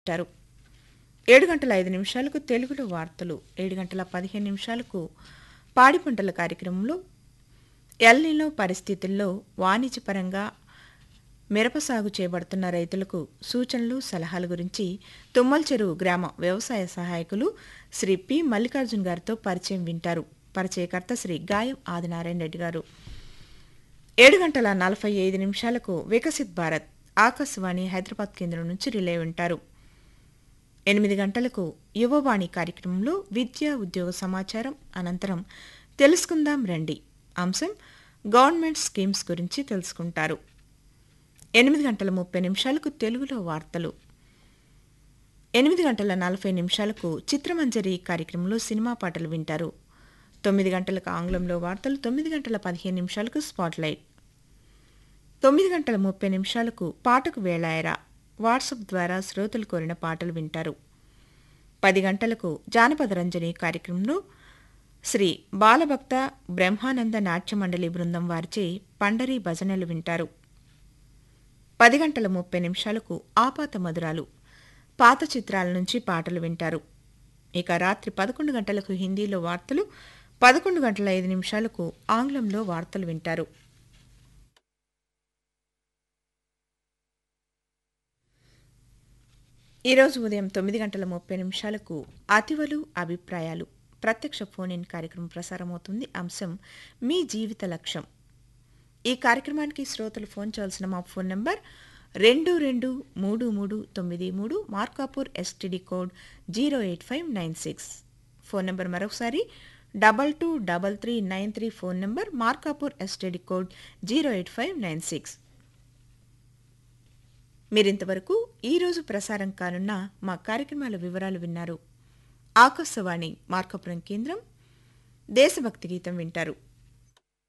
అంటారు ఏడు గంటల ఐదు నిమిషాలకు తెలుగులో వార్తలు ఏడు గంటల పదిహేను నిమిషాలకు పాడి పంటల కార్యక్రమంలో ఎల్నిలో పరిస్థితుల్లో వాణిజ్యపరంగా మిరప సాగు చేయబడుతున్న రైతులకు సూచనలు సలహాల గురించి తుమ్మల చెరువు గ్రామ వ్యవసాయ సహాయకులు శ్రీ పి మల్లికార్జున్ గారితో పరిచయం వింటారు పరిచయకర్త శ్రీ గాయం ఆదినారాయణ రెడ్డి గారు ఏడు గంటల నలభై ఐదు నిమిషాలకు వికసిత్ భారత్ ఆకాశవాణి హైదరాబాద్ కేంద్రం నుంచి రిలే వింటారు ఎనిమిది గంటలకు యువవాణి కార్యక్రమంలో విద్య ఉద్యోగ సమాచారం అనంతరం తెలుసుకుందాం రండి అంశం గవర్నమెంట్ స్కీమ్స్ గురించి తెలుసుకుంటారు ఎనిమిది గంటల ముప్పై నిమిషాలకు తెలుగులో వార్తలు ఎనిమిది గంటల నలభై నిమిషాలకు చిత్రమంజరి కార్యక్రమంలో సినిమా పాటలు వింటారు తొమ్మిది గంటలకు ఆంగ్లంలో వార్తలు తొమ్మిది గంటల పదిహేను నిమిషాలకు స్పాట్లైట్ తొమ్మిది గంటల ముప్పై నిమిషాలకు పాటకు వేళాయరా వాట్సాప్ ద్వారా శ్రోతలు కోరిన పాటలు వింటారు పది గంటలకు జానపద రంజని కార్యక్రమంలో శ్రీ బాలభక్త బ్రహ్మానంద నాట్య మండలి బృందం వారిచే పండరి భజనలు వింటారు పది గంటల ముప్పై నిమిషాలకు ఆపాత మధురాలు పాత చిత్రాల నుంచి పాటలు వింటారు ఇక రాత్రి పదకొండు గంటలకు హిందీలో వార్తలు పదకొండు గంటల ఐదు నిమిషాలకు ఆంగ్లంలో వార్తలు వింటారు ఈరోజు ఉదయం తొమ్మిది గంటల ముప్పై నిమిషాలకు అతివలు అభిప్రాయాలు ప్రత్యక్ష ఫోన్ ఇన్ కార్యక్రమం ప్రసారమవుతుంది అంశం మీ జీవిత లక్ష్యం ఈ కార్యక్రమానికి శ్రోతలు ఫోన్ చేయాల్సిన మా ఫోన్ నంబర్ రెండు రెండు మూడు మూడు తొమ్మిది మూడు Markapur STD code zero eight five nine six phone number మరొకసారి double two double three nine three phone number Markapur STD code zero eight five nine six మీరింతవరకు ఈరోజు ప్రసారం కానున్న మా కార్యక్రమాల వివరాలు విన్నారు ఆకాశవాణి మార్కపురం కేంద్రం దేశభక్తి గీతం వింటారు